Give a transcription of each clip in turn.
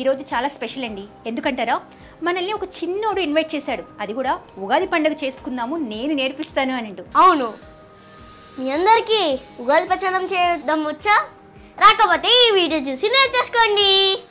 ఈరోజు చాలా స్పెషల్ అండి ఎందుకంటారా మనల్ని ఒక చిన్నోడు ఇన్వైట్ చేశాడు అది కూడా ఉగాది పండుగ చేసుకుందాము నేను నేర్పిస్తాను అని అంటూ అవును మీ అందరికీ ఉగాది పచ్చడం చేయడం వచ్చా రాకపోతే ఈ వీడియో చూసి నేర్చేసుకోండి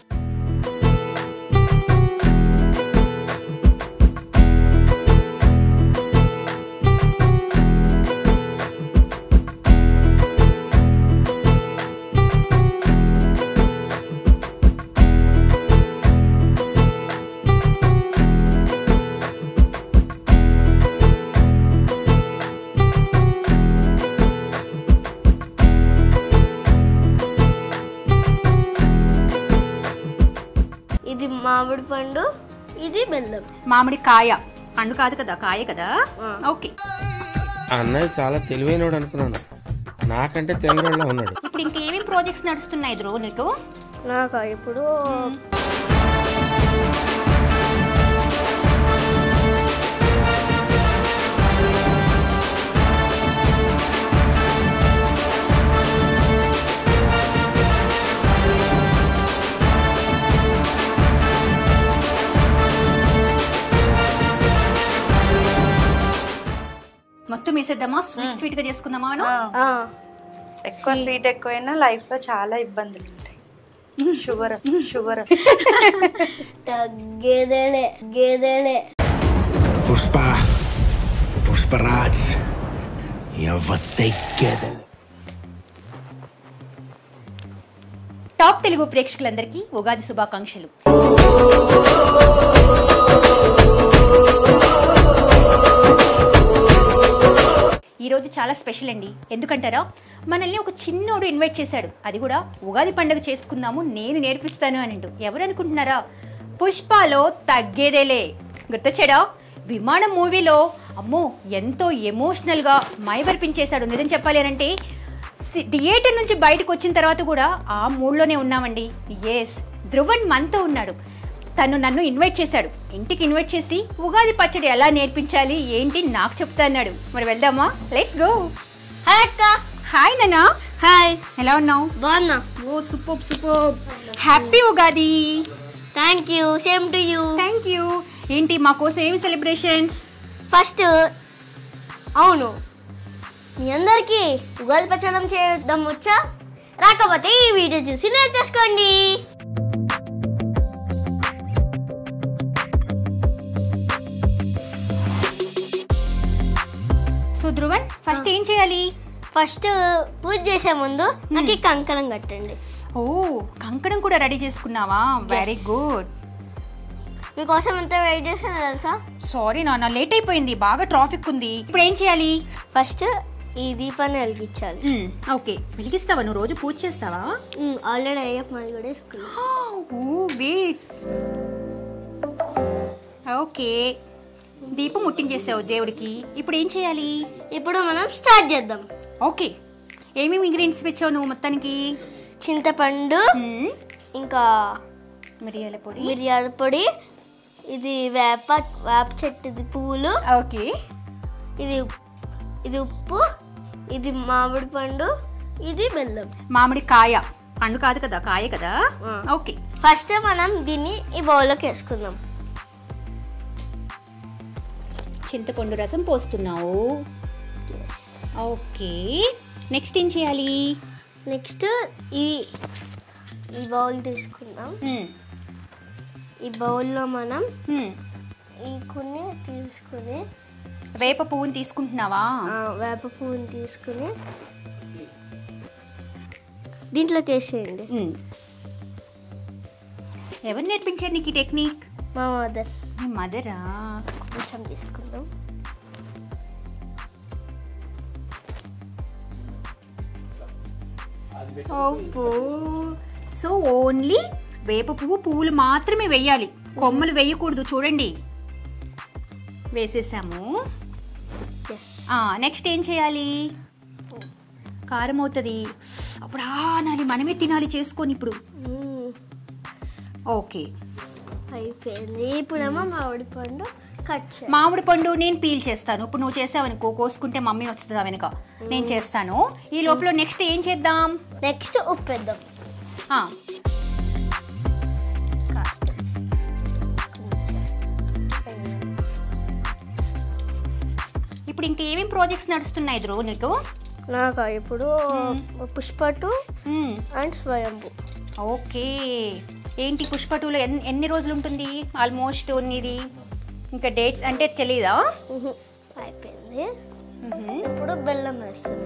ఇది మామిడి పండు ఇది బెల్లం మామిడి కాయ పండు కాదు కదా కాయ కదా ఆ. ఓకే అన్నయ్య చాలా తెలివైనోడు అనుకున్నాను నాకంటే తెలివైనోడులా ఉన్నాడు ఇప్పుడు ఇంకా ఏమేమి ప్రాజెక్ట్స్ నడుస్తున్నాయి ధ్రువ నీకు నాకు ఇప్పుడు మొత్తం వేసేద్దామా స్వీట్ స్వీట్ గా చేసుకుందామా అను? ఆ, ఎక్కువ స్వీట్ ఎక్కువైనా లైఫ్ లో చాలా ఇబ్బందులు ఉంటాయి షుగర్ షుగర్ తగ్గేదేలే గేదేలే పుష్ప పుష్పరాజ్ ఎవత్తెక్కేదలు టాప్ తెలుగు ప్రేక్షకులందరికీ ఉగాది శుభాకాంక్షలు ఈరోజు చాలా స్పెషల్ అండి ఎందుకంటారా మనల్ని ఒక చిన్నోడు ఇన్వైట్ చేశాడు అది కూడా ఉగాది పండుగ చేసుకుందాము నేను నేర్పిస్తాను అని అంటూ ఎవరు అనుకుంటున్నారా పుష్పలో తగ్గేదేలే గుర్తొచ్చాడా విమానం మూవీలో అమ్మో ఎంతో ఎమోషనల్గా మైవర్పించేశాడు నిజం చెప్పాలి అని అంటే సి- థియేటర్ నుంచి బయటకు వచ్చిన తర్వాత కూడా ఆ మూడ్లోనే ఉన్నామండి ఎస్ ధ్రువన్ మనతో ఉన్నాడు తను నన్ను ఇన్వైట్ చేశాడు ఇంటికి ఇన్వైట్ చేసి ఉగాది పచ్చడి ఎలా నేర్పించాలి ఏంటి నాకు చెప్తా అన్నాడు మరి వెళ్దామా లెట్స్ గో హాయ్ అక్క హాయ్ నానా హాయ్ ఎలా ఉన్నావు బాగున్నా ఓ super super happy Ugadi thank you same to you thank you ఏంటి మా కోసం ఏమి సెలబ్రేషన్స్ ఫస్ట్ అవును మీ అందరికీ ఉగాది పచ్చడం చేయడం వచ్చా రాకపోతే ఈ వీడియో చూసి నేర్చేసుకోండి సో ధ్రువన్ ఫస్ట్ ఏం చేయాలి ఫస్ట్ పూజ చేసే ముందు నాకు ఈ కంకణం కట్టండి ఓ కంకణం కూడా రెడీ చేసుకున్నావా వెరీ గుడ్ మీకోసం ఎంత వెయిట్ చేసాను తెలుసా సారీ నాన్న లేట్ అయిపోయింది బాగా ట్రాఫిక్ ఉంది ఇప్పుడు ఏం చేయాలి ఫస్ట్ ఈ దీపాన్ని వెలిగించాలి మ్మ్, ఓకే వెలిగిస్తావా నువ్వు రోజు పూజ చేస్తావా ఆల్రెడీ అయ్యప్ప మాది కూడా వేసుకున్నాం ఓ వెయిట్ ఓకే దీపం ముట్టించేసావు దేవుడికి ఇప్పుడు ఏం చేయాలి ఇప్పుడు మనం స్టార్ట్ చేద్దాం ఓకే ఏమేమి ఇంగ్రీడియంట్స్ తెచ్చావు నువ్వు మొత్తానికి చింతపండు మ్మ్, ఇంకా మిరియాల పొడి మిరియాల పొడి ఇది వేప వేప చెట్టుది పువ్వులు ఓకే ఇది ఇది ఉప్పు ఇది మామిడి పండు ఇది బెల్లం మామిడి కాయ పండు కాదు కదా కాయ కదా ఆ. ఓకే ఫస్ట్ మనం దీన్ని ఈ బౌల్లోకి వేసుకుందాం చింతపండు రసం పోస్తున్నావు ఓకే నెక్స్ట్ ఏం చేయాలి నెక్స్ట్ ఈ ఈ బౌల్ తీసుకుందాం మ్మ్, ఈ బౌల్లో మనం మ్మ్. ఈ కొన్ని తీసుకుని వేప పువ్వుని తీసుకుంటున్నావా ఆ, వేప పువ్వుని తీసుకుని దీంట్లోకి వేసేయండి మ్మ్. ఎవరు నేర్పించారు నీకు ఈ టెక్నిక్ మా మదర్ మీ మదరా కొంచెం తీసుకుందాం ఓపో సో ఓన్లీ వేప పువ్వు పువ్వులు మాత్రమే వేయాలి కొమ్మలు వేయకూడదు చూడండి వేసేసాము ఎస్ నెక్స్ట్ ఏం చేయాలి కారం అవుతుంది అప్పుడు ఆ నాలి మనమే తినాలి చేసుకొని ఇప్పుడు ఓకే అయిపోయింది ఇప్పుడేమో మామిడి పండు కట్ చేయాలి మామిడి పండు నేను పీల్ చేస్తాను ఇప్పుడు నువ్వు చేసావనుకో కోసుకుంటే మమ్మీ వస్తుంది వెనుక నేను చేస్తాను ఈ లోపల నెక్స్ట్ ఏం చేద్దాం నెక్స్ట్ ఉప్పు వేద్దాం ఆ, కా- ఇప్పుడు ఇంక ఏమేమి ప్రాజెక్ట్స్ నడుస్తున్నాయి ధ్రువ్ నీకు నాకు ఇప్పుడు పుష్ప టూ మ్మ్. అండ్ స్వయంభు ఓకే ఏంటి పుష్ప టూలో ఎన్ని ఎన్ని రోజులు ఉంటుంది ఆల్మోస్ట్ ఇది ఇంకా డేట్స్ అంటే తెలీదా ఉహు. అయిపోయింది మ్మ్. ఇప్పుడు బెల్లం వేస్తున్నా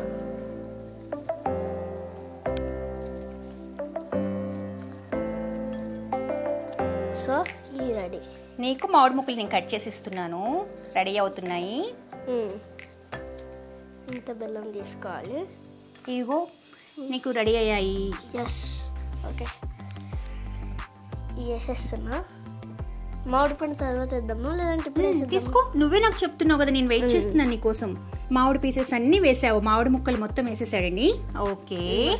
సో ఈ రెడీ నీకు మామిడి ముక్కలు నేను కట్ చేసి ఇస్తున్నాను రెడీ అవుతున్నాయి ఇంత బెల్లం తీసుకోవాలి ఇగో నీకు రెడీ అయ్యాయి ఎస్ ఓకే వేసేస్తున్నా మామిడి పండు తర్వాత వేద్దామా లేదంటే ఇప్పుడు వేసేద్దామా? తీసుకో నువ్వే నాకు చెప్తున్నావు కదా నేను వెయిట్ చేస్తున్నాను నీ కోసం మామిడి పీసెస్ అన్నీ వేసావు మామిడి ముక్కలు మొత్తం వేసేసాడండి ఓకే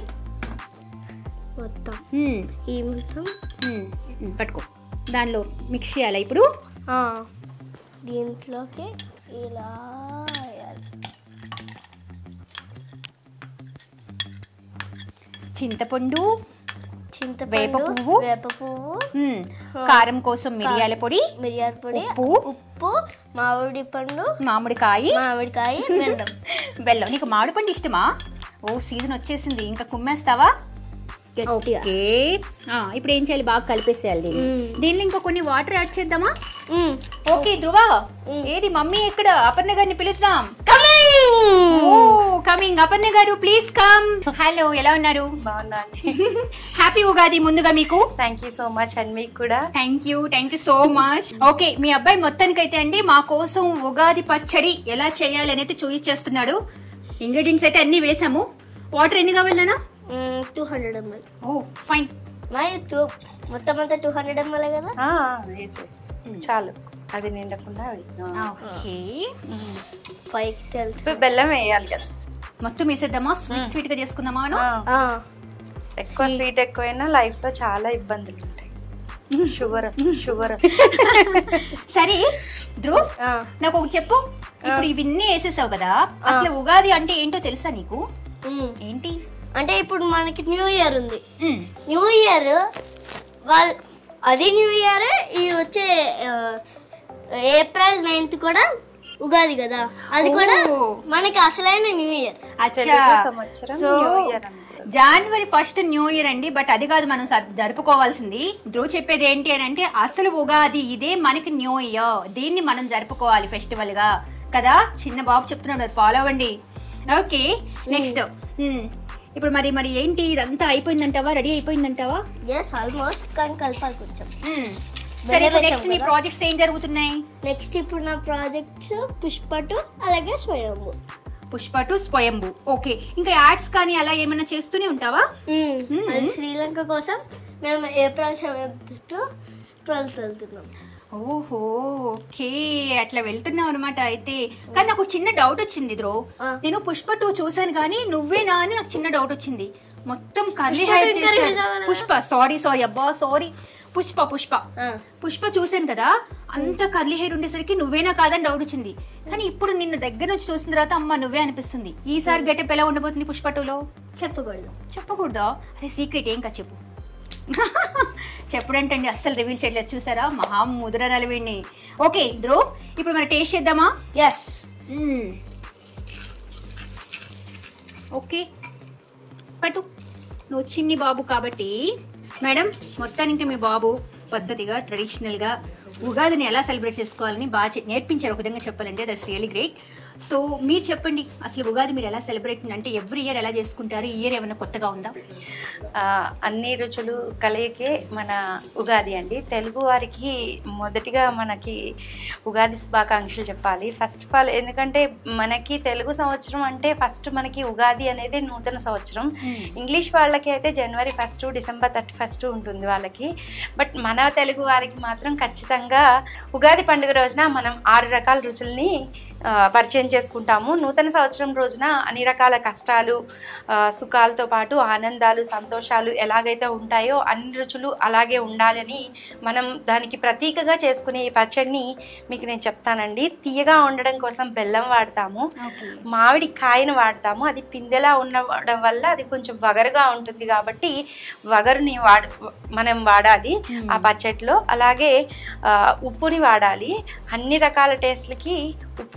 మొత్తం మ్మ్. ఈ మొత్తం మ్మ్. మ్మ్. పట్టుకో దానిలో మిక్స్ చేయాలా ఇప్పుడు ఆ, దీంట్లోకి ఇలా వేయాలి చింతపండు చింతపండు వేప పువ్వు. వేప పువ్వు మ్మ్. కారం కోసం మిరియాల పొడి మిరియాల పొడి ఉప్పు. ఉప్పు మామిడి పండు మామిడికాయ మామిడికాయ బెల్లం బెల్లం నీకు మామిడి పండు ఇష్టమా ఓ సీజన్ వచ్చేసింది ఇంకా కుమ్మేస్తావా గట్టిగా ఓకే ఆ, ఇప్పుడు ఏం చేయాలి బాగా కలిపేసేయాలి దీన్ని. మ్మ్. దీనిలో ఇంకా కొన్ని వాటర్ యాడ్ చేద్దామా మ్మ్. ఓకే ధ్రువ మ్మ్. ఏది మమ్మీ ఎక్కడ అపర్ణ గారిని పిలుద్దాం Coming! ఓ కమింగ్ అపర్ణ గారు ప్లీజ్ కమ్ హలో ఎలా ఉన్నారు బాగున్నాను హ్యాపీ ఉగాది ముందుగా మీకు thank you so much and మీకు కూడా thank you thank you so much okay మీ అబ్బాయి మొత్తానికైతే అండి మా కోసం ఉగాది పచ్చడి ఎలా చేయాలి అనేది చూపించేస్తున్నాడు ఇంగ్రీడియంట్స్ అయితే అన్ని వేసాము వాటర్ ఎన్ని కావాలన్నా మ్మ్, టూ హండ్రెడ్ ఎంఎల్ ఓ ఫైన్ మై టూ మొత్తం అంతా టూ హండ్రెడ్ ఎంఎల్ కదా ఆ, వేసే చాలు అది నిండకుండా అవి. ఆ. ఓకే పైకి తెలుసు ఇప్పుడు బెల్లం వేయాలి కదా మొత్తం వేసేద్దామా స్వీట్ స్వీట్ గా చేసుకుందామా అను? ఆ, ఎక్కువ స్వీట్ ఎక్కువైనా లైఫ్ లో చాలా ఇబ్బందులు ఉంటాయి షుగర్ షుగర్ సరే ధ్రువ్ నాకు ఒకటి చెప్పు ఇప్పుడు ఇవన్నీ వేసేసావు కదా అసలు ఉగాది అంటే ఏంటో తెలుసా నీకు ఏంటి అంటే ఇప్పుడు మనకి న్యూ ఇయర్ ఉంది మ్, న్యూ ఇయర్ వాళ్ళ అది న్యూ ఇయర్ ఈ వచ్చే ఆ, ఏప్రిల్ నైన్త్ కూడా ఉగాది కదా అది కూడా ఓ. మనకి అసలైన న్యూ ఇయర్ అచ్చా తెలుగు సంవత్సరం సో న్యూ ఇయర్ అంటారు జనవరి ఫస్ట్ న్యూ ఇయర్ అండి బట్ అది కాదు మనం స- జరుపుకోవాల్సింది ధ్రువ్ చెప్పేది ఏంటి అని అంటే అసలు ఉగాది ఇదే మనకి న్యూ ఇయర్ దీన్ని మనం జరుపుకోవాలి ఫెస్టివల్ గా కదా చిన్న బాబు చెప్తున్నాడు ఫాలో అవ్వండి ఓకే నెక్స్ట్ ఇప్పుడు మరి మరి ఏంటి ఇదంతా అయిపోయిందంటావా రెడీ అయిపోయిందంటావా ఎస్ ఆల్మోస్ట్ కానీ కలపాలి కొంచెం మ్మ్. సరే వేసాం నెక్స్ట్ నీ కదా. ప్రాజెక్ట్స్ ఏం జరుగుతున్నాయి నెక్స్ట్ ఇప్పుడు నా ప్రాజెక్ట్స్ పుష్పటు అలాగే స్వయంభు పుష్ప టు స్వయంభు ఓకే ఇంకా యాడ్స్ కానీ అలా ఏమైనా చేస్తూనే ఉంటావా మ్మ్. అది శ్రీలంక కోసం మేము ఏప్రిల్ సెవెంత్ టు ట్వెల్త్ వెళ్తున్నాం ఓహో ఓకే అట్లా వెళ్తున్నావు అనమాట అయితే కానీ నాకు ఒక చిన్న డౌట్ వచ్చింది ద్రో ఆ. నేను పుష్ప టూ చూసాను కానీ నువ్వేనా అని నాకు చిన్న డౌట్ వచ్చింది మొత్తం కర్లీ పుష్ప హెయిర్ two ఇంకా చేశారు release అవ్వలేదా? పుష్ప సారీ సారీ అబ్బా సారీ పుష్ప పుష్ప ఆ. పుష్ప చూసాను కదా అంత కర్లీ హెయిర్ ఉండేసరికి నువ్వేనా కాదని డౌట్ వచ్చింది కానీ ఇప్పుడు నిన్ను దగ్గర నుంచి చూసిన తర్వాత అమ్మ నువ్వే అనిపిస్తుంది ఈసారి గెటప్ ఎలా ఉండబోతుంది పుష్ప టూలో చెప్పకూడదు చెప్పకూడదా అరే సీక్రెట్ ఏం కాదు చెప్పు చెప్పడంటండి అస్సలు రివీల్ చేయలేదు చూసారా మహా ముదురనాలు వీడిని ఓకే ధ్రువ్ ఇప్పుడు మనం టేస్ట్ చేద్దామా ఎస్ ఓకే పట్టు నువ్వు చిన్ని బాబు కాబట్టి మేడం మొత్తానికి మీ బాబు పద్ధతిగా ట్రెడిషనల్గా ఉగాదిని ఎలా సెలబ్రేట్ చేసుకోవాలని బాగా చె- నేర్పించారు ఒక విధంగా చెప్పాలంటే దట్స్ రియలీ గ్రేట్ సో మీరు చెప్పండి అసలు ఉగాది మీరు ఎలా సెలబ్రేట్ అంటే ఎవ్రీ ఇయర్ ఎలా చేసుకుంటారు ఈ ఇయర్ ఏమైనా కొత్తగా ఉందా ఆ, అన్ని రుచులు కలయికే మన ఉగాది అండి తెలుగు వారికి మొదటిగా మనకి ఉగాది శుభాకాంక్షలు చెప్పాలి ఫస్ట్ ఆఫ్ ఆల్ ఎందుకంటే మనకి తెలుగు సంవత్సరం అంటే ఫస్ట్ మనకి ఉగాది అనేది నూతన సంవత్సరం ఇంగ్లీష్ వాళ్ళకి అయితే జనవరి ఫస్ట్ డిసెంబర్ థర్టీ ఫస్ట్ ఉంటుంది వాళ్ళకి బట్ మన తెలుగు వారికి మాత్రం ఖచ్చితంగా ఉగాది పండుగ రోజున మనం ఆరు రకాల రుచుల్ని ఆ, పరిచయం చేసుకుంటాము నూతన సంవత్సరం రోజున అన్ని రకాల కష్టాలు ఆ, సుఖాలతో పాటు ఆనందాలు సంతోషాలు ఎలాగైతే ఉంటాయో అన్ని రుచులు అలాగే ఉండాలని మనం దానికి ప్రతీకగా చేసుకునే ఈ పచ్చడిని మీకు నేను చెప్తానండి తీయగా ఉండడం కోసం బెల్లం వాడతాము మామిడి కాయను వాడతాము అది పిందెలా ఉండడం వల్ల అది కొంచెం వగరుగా ఉంటుంది కాబట్టి వగరుని వాడ మనం వాడాలి ఆ పచ్చడిలో అలాగే ఆ, ఉప్పుని వాడాలి అన్ని రకాల టేస్ట్లకి ఉప్పు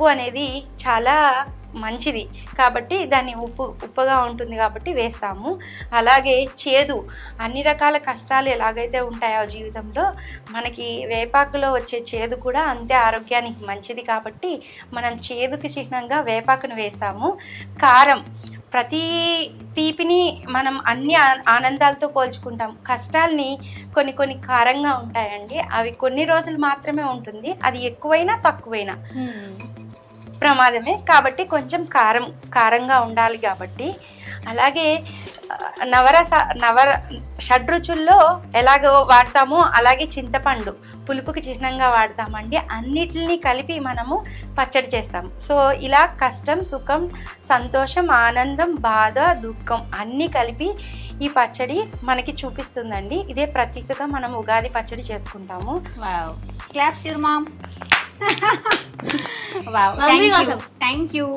అనేది చాలా మంచిది కాబట్టి దాన్ని ఉప్పు ఉప్పుగా ఉంటుంది కాబట్టి వేస్తాము అలాగే చేదు అన్ని రకాల కష్టాలు ఎలాగైతే ఉంటాయో జీవితంలో మనకి వేపాకులో వచ్చే చేదు కూడా అంతే ఆరోగ్యానికి మంచిది కాబట్టి మనం చేదుకి చిహ్నంగా వేపాకును వేస్తాము కారం ప్రతి తీపిని మనం అన్ని ఆ- ఆనందాలతో పోల్చుకుంటాం కష్టాల్ని కొన్ని కొన్ని కారంగా ఉంటాయండి అవి కొన్ని రోజులు మాత్రమే ఉంటుంది అది ఎక్కువైనా తక్కువైనా ప్రమాదమే కాబట్టి కొంచెం కారం కారంగా ఉండాలి కాబట్టి అలాగే ఆ, నవరస నవర షడ్రుచుల్లో ఎలాగో వాడతామో అలాగే చింతపండు పులుపుకి చిహ్నంగా వాడతామండి అన్నిటిని కలిపి మనము పచ్చడి చేస్తాం సో ఇలా కష్టం సుఖం సంతోషం ఆనందం బాధ దుఃఖం అన్నీ కలిపి ఈ పచ్చడి మనకి చూపిస్తుందండి ఇదే ప్రతీకగా మనం ఉగాది పచ్చడి చేసుకుంటాము wow claps your mom wow Mummy thank you కోసం. Thank you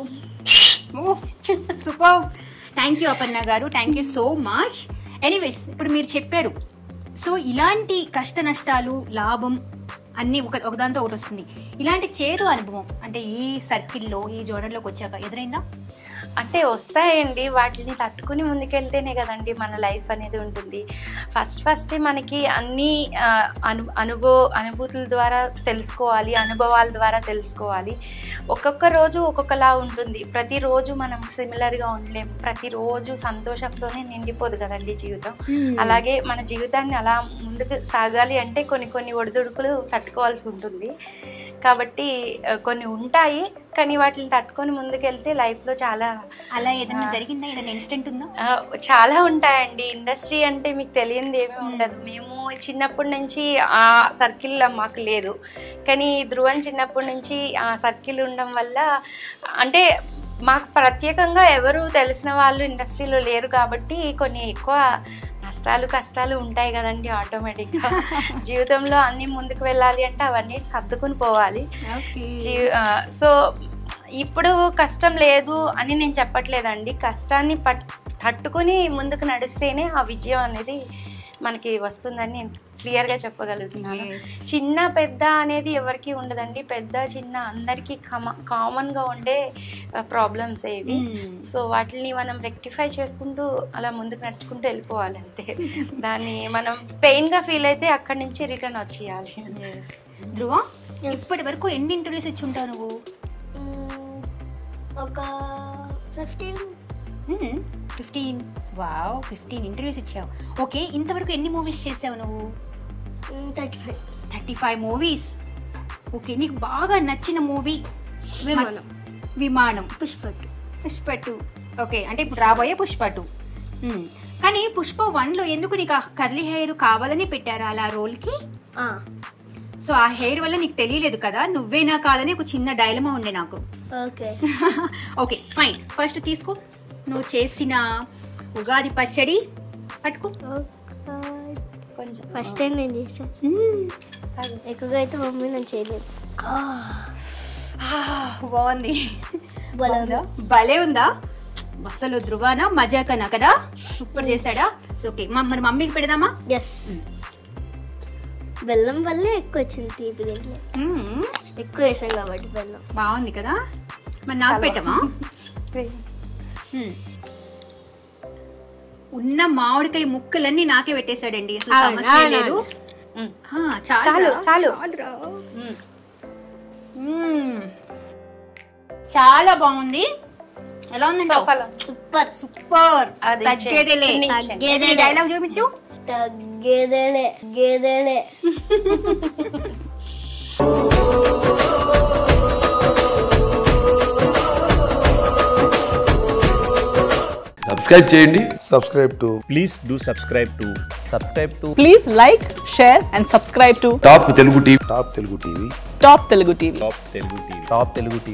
super thank you Aparna గారు thank you so much anyways ఇప్పుడు మీరు చెప్పారు సో ఇలాంటి కష్ట నష్టాలు లాభం అన్నీ ఒక ఒకదాంతో ఒకటి వస్తుంది ఇలాంటి చేదు అనుభవం అంటే ఈ సర్కిల్లో ఈ జోనర్లోకి వచ్చాక ఎదురైందా అంటే వస్తాయండి వాటిని తట్టుకుని ముందుకెళ్తేనే కదండి మన లైఫ్ అనేది ఉంటుంది ఫస్ట్ ఫస్ట్ మనకి అన్ని ఆ, అను అనుభవ అనుభూతుల ద్వారా తెలుసుకోవాలి అనుభవాల ద్వారా తెలుసుకోవాలి ఒక్కొక్క రోజు ఒక్కొక్కలా ఉంటుంది ప్రతిరోజు మనం సిమిలర్గా ఉండలేము ప్రతిరోజు సంతోషంతోనే నిండిపోదు కదండి జీవితం అలాగే మన జీవితాన్ని అలా ముందుకు సాగాలి అంటే కొన్ని కొన్ని ఒడిదుడుకులు తట్టుకోవాల్సి ఉంటుంది కాబట్టి ఆ, కొన్ని ఉంటాయి కానీ వాటిని తట్టుకొని ముందుకెళ్తే లైఫ్లో చాలా అలా ఏదైనా జరిగిందా ఏదైనా ఇన్సిడెంట్ ఉందా ఆ, చాలా ఉంటాయండి ఇండస్ట్రీ అంటే మీకు తెలియంది ఏమీ ఉండదు మేము చిన్నప్పటి నుంచి ఆ సర్కిల్ మాకు లేదు కానీ ధ్రువన్ చిన్నప్పటి నుంచి ఆ సర్కిల్ ఉండడం వల్ల అంటే మాకు ప్రత్యేకంగా ఎవరు తెలిసిన వాళ్ళు ఇండస్ట్రీలో లేరు కాబట్టి కొన్ని ఎక్కువ నష్టాలు కష్టాలు ఉంటాయి కదండి ఆటోమేటిక్గా జీవితంలో అన్నీ ముందుకు వెళ్ళాలి అంటే అవన్నీ సర్దుకుని పోవాలి ఓకే జీ- ఆ, సో ఇప్పుడు కష్టం లేదు అని నేను చెప్పట్లేదండి కష్టాన్ని పట్ తట్టుకుని ముందుకు నడిస్తేనే ఆ విజయం అనేది మనకి వస్తుందని నేను క్లియర్గా చెప్పగలుగుతున్నాను Yes. చిన్న పెద్ద అనేది ఎవరికి ఉండదండి పెద్ద చిన్న అందరికీ కమ కామన్గా ఉండే ప్రాబ్లమ్స్ ఇవి Hmm. సో వాటిని మనం రెక్టిఫై చేసుకుంటూ అలా ముందుకు నడుచుకుంటూ వెళ్ళిపోవాలి అంతే దాన్ని మనం పెయిన్గా ఫీల్ అయితే అక్కడి నుంచి రిటర్న్ వచ్చేయాలి ధ్రువ ఇప్పటి వరకు ఎన్ని ఇంటర్వ్యూస్ ఇచ్చి ఉంటావు నువ్వు మ్మ్, ఒక fifteen fifteen wow fifteen interviews ఇచ్చావు ఓకే ఇంతవరకు ఎన్ని మూవీస్ చేసావు నువ్వు thirty five thirty five movies okay నీకు బాగా నచ్చిన మూవీ విమానం. విమానం పుష్ప పుష్ప టూ ఓకే అంటే ఇప్పుడు రాబోయే పుష్ప టూ మ్మ్. కానీ పుష్ప వన్లో ఎందుకు నీకు కర్లీ హెయిర్ కావాలని పెట్టారా అలా రోల్కి సో ఆ హెయిర్ వల్ల నీకు తెలియలేదు కదా నువ్వేనా కాదని ఒక చిన్న డైలమా ఉండే నాకు ఓకే ఓకే ఫైన్ ఫస్ట్ తీసుకో నువ్వు చేసిన ఉగాది పచ్చడి పట్టుకో కొంచెం ఫస్ట్ టైం నేను చేశాను మ్మ్. ఎక్కువగా అయితే మమ్మీ నేను చేయలేదు ఆ, బాగుంది భలే బాగుందా? భలే ఉందా అసలు ధృవానా మజాకనా కదా సూపర్ చేశాడా సో ఓకే మ- మరి మమ్మీకి పెడదామా ఎస్ బెల్లం వల్లే ఎక్కువ వచ్చింది తీపి దీంట్లో మ్మ్. ఎక్కువ వేసాం కాబట్టి బెల్లం బాగుంది కదా మరి నాకు పెట్టమా మ్మ్. ఉన్న మామిడికాయ ముక్కలన్నీ నాకే పెట్టేశాడండి అసలు అవునా? సమస్య లేదు మ్మ్. ఆ, చాలు చాలు, రా, చాలు. చాలురా. మ్మ్. మ్మ్. చాలా బాగుంది ఎలా ఉందండి సోఫాలో సూపర్ సూపర్ అది తగ్గేదేలే చెయ్యి. తగ్గేదేలే డైలాగ్ చూపించు తగ్గేదేలే గేదేలే సబ్స్క్రైబ్ చేయండి subscribe to please do subscribe to subscribe to Please like, share, and subscribe to top Telugu TV Top Telugu TV. Top Telugu TV. top telugu tv top telugu tv